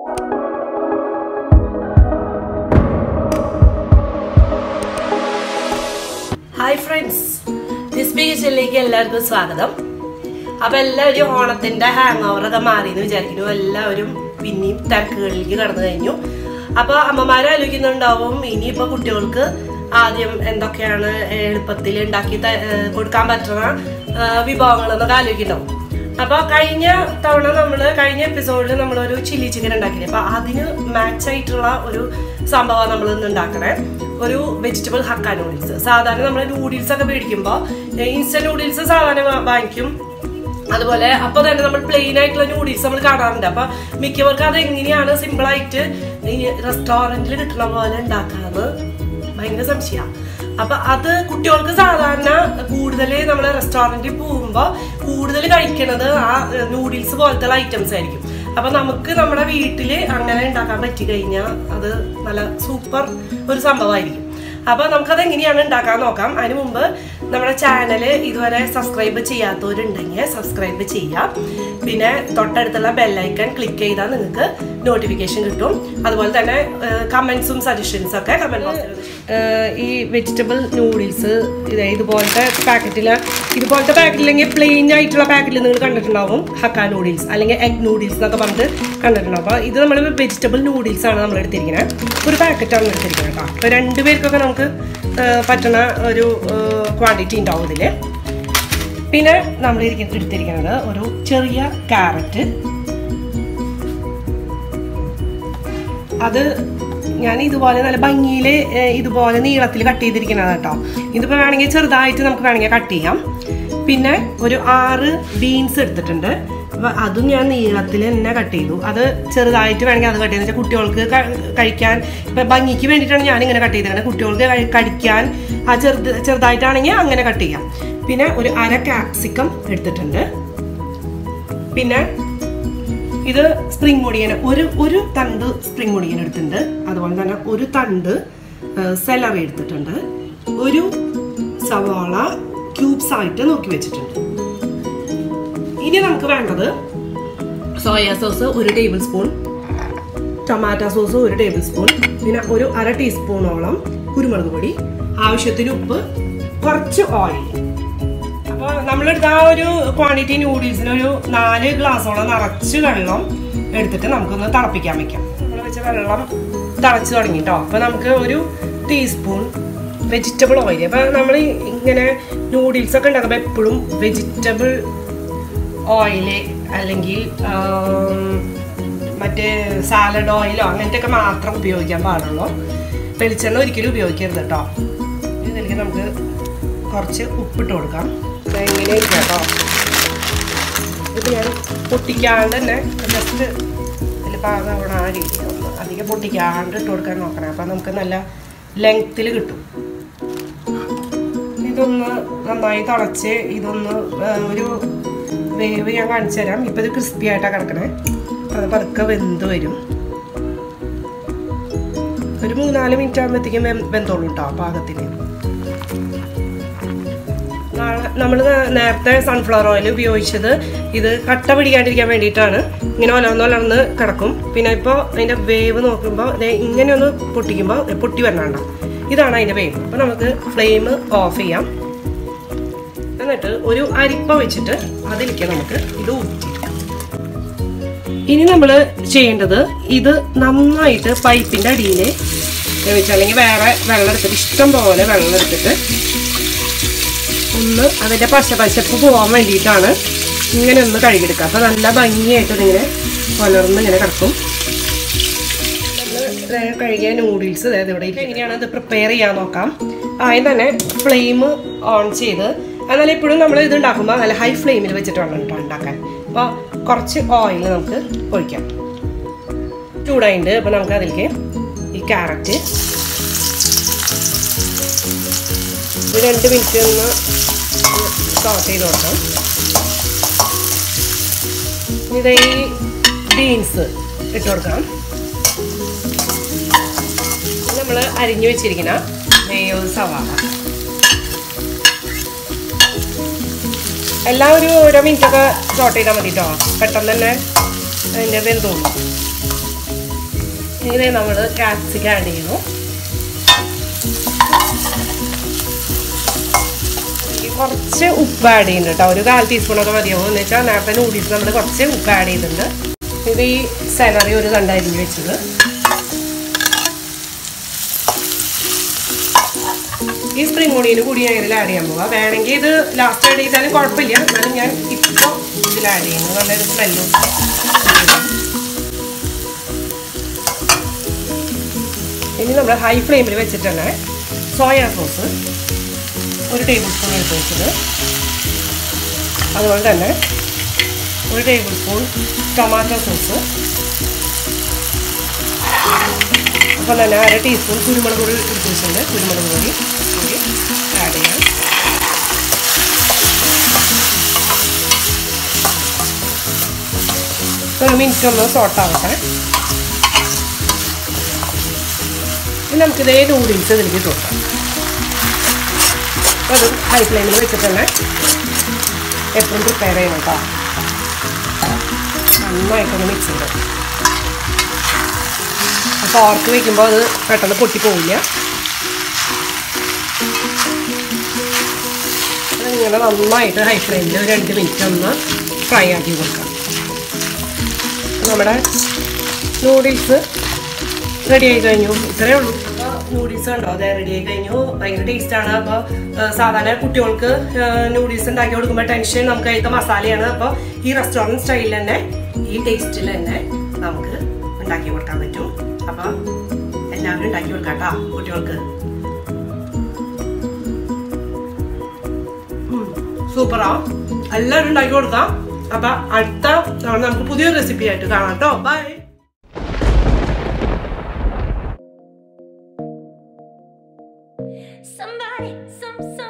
Hi friends ദിസ്ബി കിച്ചണിലേക്ക് എല്ലാവർക്കും സ്വാഗതം അപ്പൊ എല്ലാവരും ഓണത്തിന്റെ ഹാങ് ഓവറൊക്കെ മാറി എന്ന് വിചാരിക്കുന്നു എല്ലാവരും പിന്നെയും തിരക്കുകളിലേക്ക് കടന്നു കഴിഞ്ഞു അപ്പൊ അമ്മമാരെ ആലോചിക്കുന്നുണ്ടാവും ഇനിയിപ്പോ കുട്ടികൾക്ക് ആദ്യം എന്തൊക്കെയാണ് എളുപ്പത്തിൽ ഉണ്ടാക്കി ത- ഏഹ് കൊടുക്കാൻ പറ്റുന്ന വിഭവങ്ങൾ എന്നൊക്കെ ആലോചിക്കുന്നുണ്ടാവും അപ്പൊ കഴിഞ്ഞ തവണ നമ്മള് കഴിഞ്ഞ എപ്പിസോഡിൽ നമ്മളൊരു ചില്ലി ചിക്കൻ ഉണ്ടാക്കില്ലേ അപ്പൊ അതിന് മാച്ച് ആയിട്ടുള്ള ഒരു സംഭവം നമ്മൾ ഇന്ന് ഉണ്ടാക്കണേ ഒരു വെജിറ്റബിൾ ഹക്ക നൂഡിൽസ് സാധാരണ നമ്മൾ നൂഡിൽസ് ഒക്കെ മേടിക്കുമ്പോൾ ഇൻസ്റ്റന്റ് നൂഡിൽസ് സാധാരണ വാ- വാങ്ങിക്കും അതുപോലെ അപ്പൊ തന്നെ നമ്മൾ പ്ലെയിൻ ആയിട്ടുള്ള നൂഡിൽസ് നമ്മൾ കാണാറുണ്ട് അപ്പൊ മിക്കവർക്കും അത് എങ്ങനെയാണ് സിമ്പിൾ ആയിട്ട് ഈ റെസ്റ്റോറന്റിൽ കിട്ടുന്ന പോലെ ഉണ്ടാക്കാന്ന് ഭയങ്കര സംശയമാണ് അപ്പൊ അത് കുട്ടികൾക്ക് സാധാരണ കൂടുതൽ നമ്മൾ റെസ്റ്റോറന്റിൽ പോകുമ്പോ കൂടുതൽ കഴിക്കണത് ആ നൂഡിൽസ് പോലത്തെ ഐറ്റംസ് ആയിരിക്കും അപ്പൊ നമുക്ക് നമ്മുടെ വീട്ടില് അങ്ങനെ ഉണ്ടാക്കാൻ പറ്റി കഴിഞ്ഞാൽ അത് നല്ല സൂപ്പർ ഒരു സംഭവമായിരിക്കും അപ്പൊ നമുക്കത് എങ്ങനെയാണ് ഉണ്ടാക്കാൻ നോക്കാം അതിന് മുമ്പ് നമ്മുടെ ചാനല് ഇതുവരെ സബ്സ്ക്രൈബ് ചെയ്യാത്തവരുണ്ടെങ്കിൽ സബ്സ്ക്രൈബ് ചെയ്യാം പിന്നെ തൊട്ടടുത്തുള്ള ബെല്ലൈക്കൺ ക്ലിക്ക് ചെയ്താൽ നിങ്ങൾക്ക് നോട്ടിഫിക്കേഷൻ കിട്ടും അതുപോലെ തന്നെ കമന്റ്സും സജഷൻസും ഒക്കെ കമന്റ് ബോക്സിൽ ഈ വെജിറ്റബിൾ നൂഡിൽസ് ഇത് ഇതുപോലത്തെ പാക്കറ്റിൽ ഇതുപോലത്തെ പാക്കറ്റില്ലെങ്കിൽ പ്ലെയിൻ ആയിട്ടുള്ള പാക്കറ്റിൽ നിങ്ങൾ കണ്ടിട്ടുണ്ടാവും ഹക്ക നൂഡിൽസ് അല്ലെങ്കിൽ എഗ് നൂഡിൽസ് എന്നൊക്കെ പറഞ്ഞിട്ട് കണ്ടിട്ടുണ്ടാവും അപ്പോൾ ഇത് നമ്മൾ വെജിറ്റബിൾ നൂഡിൽസ് ആണ് നമ്മൾ എടുത്തിരിക്കുന്നത് ഒരു പാക്കറ്റാണ് എടുത്തിരിക്കുന്നത് കേട്ടോ അപ്പോൾ രണ്ട് പേർക്കൊക്കെ നമുക്ക് ആ, പറ്റുന്ന ഒരു ക്വാണ്ടിറ്റി ഉണ്ടാവും ഇതിൽ പിന്നെ നമ്മൾ ഇരിക്ക- എടുത്തിരിക്കുന്നത് ഒരു ചെറിയ ക്യാരറ്റ് അത് ഞാൻ ഇതുപോലെ നല്ല ഭംഗിയിൽ ഇതുപോലെ നീളത്തിൽ കട്ട് ചെയ്തിരിക്കുന്നത് കേട്ടോ ഇതിപ്പോൾ വേണമെങ്കിൽ ചെറുതായിട്ട് നമുക്ക് വേണമെങ്കിൽ കട്ട് ചെയ്യാം പിന്നെ ഒരു ആറ് ബീൻസ് എടുത്തിട്ടുണ്ട് അപ്പൊ അതും ഞാൻ നീളത്തിൽ തന്നെ കട്ട് ചെയ്തു അത് ചെറുതായിട്ട് വേണമെങ്കിൽ അത് കട്ട് ചെയ്ത് വെച്ചാൽ കുട്ടികൾക്ക് ക- കഴിക്കാൻ ഇപ്പം ഭംഗിക്ക് വേണ്ടിയിട്ടാണ് ഞാൻ ഇങ്ങനെ കട്ട് ചെയ്തിരിക്കുന്നത് കുട്ടികൾക്ക് കഴി- കഴിക്കാൻ ആ ചെറുത് ചെറുതായിട്ടാണെങ്കിൽ അങ്ങനെ കട്ട് ചെയ്യാം പിന്നെ ഒരു അര ക്യാപ്സിക്കം എടുത്തിട്ടുണ്ട് പിന്നെ ഇത് സ്പ്രിംഗ് ഒടിയൻ ഒരു ഒരു തണ്ട് സ്പ്രിംഗ് ഒടിയൻ എടുത്തിട്ടുണ്ട് അതുപോലെ തന്നെ ഒരു തണ്ട് സെലറി എടുത്തിട്ടുണ്ട് ഒരു സവാള ക്യൂബ്സ് ആയിട്ട് നോക്കി വെച്ചിട്ടുണ്ട് ഇനി നമുക്ക് വേണ്ടത് സോയ സോസ് ഒരു ടേബിൾ സ്പൂൺ ടൊമാറ്റോ സോസ് ഒരു ടേബിൾ സ്പൂൺ പിന്നെ ഒരു അര ടീസ്പൂണോളം കുരുമുളക് പൊടി ആവശ്യത്തിന് ഉപ്പ് കുറച്ച് ഓയിൽ അപ്പോൾ നമ്മളെടുത്ത ആ ഒരു ക്വാണ്ടിറ്റി നൂഡിൽസിന് ഒരു നാല് ഗ്ലാസോളം നിറച്ച് വെള്ളം എടുത്തിട്ട് നമുക്കൊന്ന് തിളപ്പിക്കാൻ വെക്കാം നമ്മൾ വെച്ച വെള്ളം തിളച്ച് തുടങ്ങി കേട്ടോ അപ്പോൾ നമുക്ക് ഒരു ടീസ്പൂൺ വെജിറ്റബിൾ ഓയിൽ അപ്പോൾ നമ്മൾ ഇങ്ങനെ നൂഡിൽസ് ഒക്കെ ഉണ്ടാക്കുമ്പോൾ എപ്പോഴും വെജിറ്റബിൾ ഓയില് അല്ലെങ്കിൽ ആം, മറ്റേ സാലഡ് ഓയിലോ അങ്ങനത്തെ ഒക്കെ മാത്രം ഉപയോഗിക്കാൻ പാടുള്ളൂ വെളിച്ചെണ്ണ ഒരിക്കലും ഉപയോഗിക്കരുത് കേട്ടോ ഇതിലേക്ക് നമുക്ക് കുറച്ച് ഉപ്പിട്ട് കൊടുക്കാം ഇത് എങ്ങനെ ഇരിക്കാം കേട്ടോ ഇത് ഞാൻ പൊട്ടിക്കാണ്ട് തന്നെ ജസ്റ്റ് ഇതിൽ പാകം അവിടെ ആ രീതി ഒന്ന് അധികം പൊട്ടിക്കാണ്ട് ഇട്ട് കൊടുക്കാൻ നോക്കണം അപ്പം നമുക്ക് നല്ല ലെങ്ത്തിൽ കിട്ടും ഇതൊന്ന് നന്നായി തിളച്ച് ഇതൊന്ന് ആ, ഒരു വേവ് ഞാൻ കാണിച്ചു തരാം ഇപ്പം ഇത് ക്രിസ്പി ആയിട്ടാണ് കിടക്കണേ അത് പതുക്കെ വെന്ത് വരും ഒരു മൂന്നാല് മിനിറ്റ് ആകുമ്പോഴത്തേക്കും വെന്തോളൂ കേട്ടോ പാകത്തിന് നമ്മൾ നേരത്തെ സൺഫ്ലവർ ഓയിൽ ഉപയോഗിച്ചത് ഇത് കട്ട പിടിക്കാണ്ടിരിക്കാൻ വേണ്ടിയിട്ടാണ് ഇങ്ങനെ ഒലർന്നൊലർന്ന് കിടക്കും പിന്നെ ഇപ്പോൾ അതിൻ്റെ വേവ് നോക്കുമ്പോൾ ദേ ഇങ്ങനെ ഒന്ന് പൊട്ടിക്കുമ്പോൾ ദേ പൊട്ടി വരണണ്ട ഇതാണ് അതിൻ്റെ വേവ് അപ്പോൾ നമുക്ക് ഫ്ലെയിം ഓഫ് ചെയ്യാം എന്നിട്ട് ഒരു അരിപ്പ വെച്ചിട്ട് അതിലേക്ക് നമുക്ക് ഇത് ഊറ്റിക്കാം ഇനി നമ്മൾ ചെയ്യേണ്ടത് ഇത് നന്നായിട്ട് പൈപ്പിൻ്റെ അടിയിൽ വെച്ച് അല്ലെങ്കിൽ വേറെ വെള്ളം എടുത്തിട്ട് ഇഷ്ടം പോലെ വെള്ളം എടുത്തിട്ട് ഒന്ന് അതിൻ്റെ പശ പശപ്പ് പോകാൻ വേണ്ടിയിട്ടാണ് ഇങ്ങനെ ഒന്ന് കഴുകിയെടുക്കുക അപ്പോൾ നല്ല ഭംഗിയായിട്ട് ഇതിങ്ങനെ പുലർന്ന് ഇങ്ങനെ കിടക്കും നമ്മള് കഴുകിയ നൂഡിൽസ് അതായത് ഇവിടെ ഇരിക്കും. എങ്ങനെയാണ് ഇത് പ്രിപ്പയർ ചെയ്യാൻ നോക്കാം ആദ്യം തന്നെ ഫ്ലെയിം ഓൺ ചെയ്ത് എന്നാൽ എപ്പോഴും നമ്മൾ ഇത് ഉണ്ടാക്കുമ്പോൾ നല്ല ഹൈ ഫ്ലെയിമിൽ വെച്ചിട്ട് വേണം കേട്ടോ ഉണ്ടാക്കാൻ അപ്പോൾ കുറച്ച് ഓയിൽ നമുക്ക് ഒഴിക്കാം ചൂടായിട്ടുണ്ട് അപ്പോൾ നമുക്ക് അതിലേക്ക് ഈ ക്യാരറ്റ് ഒരു രണ്ട് മിനിറ്റ് ഒന്ന് സോട്ട് ചെയ്ത് കൊടുക്കാം ഇത് ഈ ബീൻസ് ഇട്ട് കൊടുക്കാം നമ്മൾ അരിഞ്ഞു വെച്ചിരിക്കുന്ന വേവ് സവാള എല്ലാം ഒരു ഓരോ മിനിറ്റ് ഒക്കെ സോട്ട് ചെയ്താൽ മതി കേട്ടോ പെട്ടെന്ന് തന്നെ അതിൻ്റെ വെന്തോളൂ ഇനി നമ്മൾ ക്യാപ്സിക്കം ആഡ് ചെയ്യുന്നു ഇതിലേക്ക് കുറച്ച് ഉപ്പ് ആഡ് ചെയ്യുന്നുണ്ട് കേട്ടോ ഒരു കാൽ ടീസ്പൂണൊക്കെ മതിയാവും എന്ന് വെച്ചാൽ നേരത്തെ നൂഡിൽസ് നമ്മൾ കുറച്ച് ഉപ്പ് ആഡ് ചെയ്തിട്ടുണ്ട് ഇത് ഈ സെലറി ഒരു കണ്ടരിഞ്ഞ് വെച്ചത് ഈ സ്പ്രിംഗ് ഓണിയന് കൂടി ഞാൻ ഇതിൽ ആഡ് ചെയ്യാൻ പോവാം വേണമെങ്കിൽ ഇത് ലാസ്റ്റ് ആഡ് ചെയ്താലും കുഴപ്പമില്ല എന്നാലും ഞാൻ ഇപ്പോൾ ഇതിൽ ആഡ് ചെയ്യുന്നു നല്ലൊരു സ്മെല്ലും ഇനി നമ്മൾ ഹൈ ഫ്ലെയിമിൽ വെച്ചിട്ടാണ് സോയ സോസ് ഒരു ടേബിൾ സ്പൂൺ എടുത്ത് വെച്ചത് അതുപോലെ തന്നെ ഒരു ടേബിൾ സ്പൂൺ ടൊമാറ്റോ സോസ് അപ്പം തന്നെ അര ടീസ്പൂൺ കുരുമുളക് പൊടി എടുത്ത് വെച്ചിട്ടുണ്ട് കുരുമുളക് പൊടി കൂടി ആഡ് ചെയ്യാം ഒരു മിനിറ്റ് ഒന്ന് സോട്ടാവട്ടെ ഇനി നമുക്കിതേ നൂഡിൽസ് ഇതിലേക്ക് ഇട്ട് കൊടുക്കാം അത് ഹൈ ഫ്ലെയിമിൽ വെച്ചിട്ട് തന്നെ എപ്പോഴും പ്രിപ്പയർ ചെയ്യണം കേട്ടോ നന്നായിട്ടൊന്ന് മിക്സ് ചെയ്ത് അപ്പോൾ ഓർക്ക് വയ്ക്കുമ്പോൾ അത് പെട്ടെന്ന് പൊട്ടിപ്പോവില്ല ഇങ്ങനെ നന്നായിട്ട് ഹൈ ഫ്ലെയിമിൽ ഒരു രണ്ട് മിനിറ്റ് ഒന്ന് ഫ്രൈ ആക്കി കൊടുക്കാം നമ്മുടെ നൂഡിൽസ് റെഡി ആയി കഴിഞ്ഞു ഇത്രയേ ഉള്ളൂ അപ്പോൾ നൂഡിൽസ് ഉണ്ടോ അതെ റെഡി ആയി കഴിഞ്ഞു ഭയങ്കര ടേസ്റ്റാണ് അപ്പോൾ സാധാരണ കുട്ടികൾക്ക് നൂഡിൽസ് ഉണ്ടാക്കി കൊടുക്കുമ്പോൾ ടെൻഷൻ നമുക്ക് അതിലത്തെ മസാലയാണ് അപ്പോൾ ഈ റെസ്റ്റോറൻറ്റ് സ്റ്റൈലിൽ തന്നെ ഈ ടേസ്റ്റിൽ തന്നെ നമുക്ക് ഉണ്ടാക്കി കൊടുക്കാൻ പറ്റും അപ്പോൾ എല്ലാവരും ഉണ്ടാക്കി കൊടുക്കാം കേട്ടോ കുട്ടികൾക്ക് സൂപ്പറാ എല്ലാവരും ഉണ്ടാക്കി കൊടുക്കാം അപ്പൊ അടുത്ത തവണ നമുക്ക് പുതിയൊരു റെസിപ്പി ആയിട്ട് കാണാം കേട്ടോ ബൈ Somebody, some, some.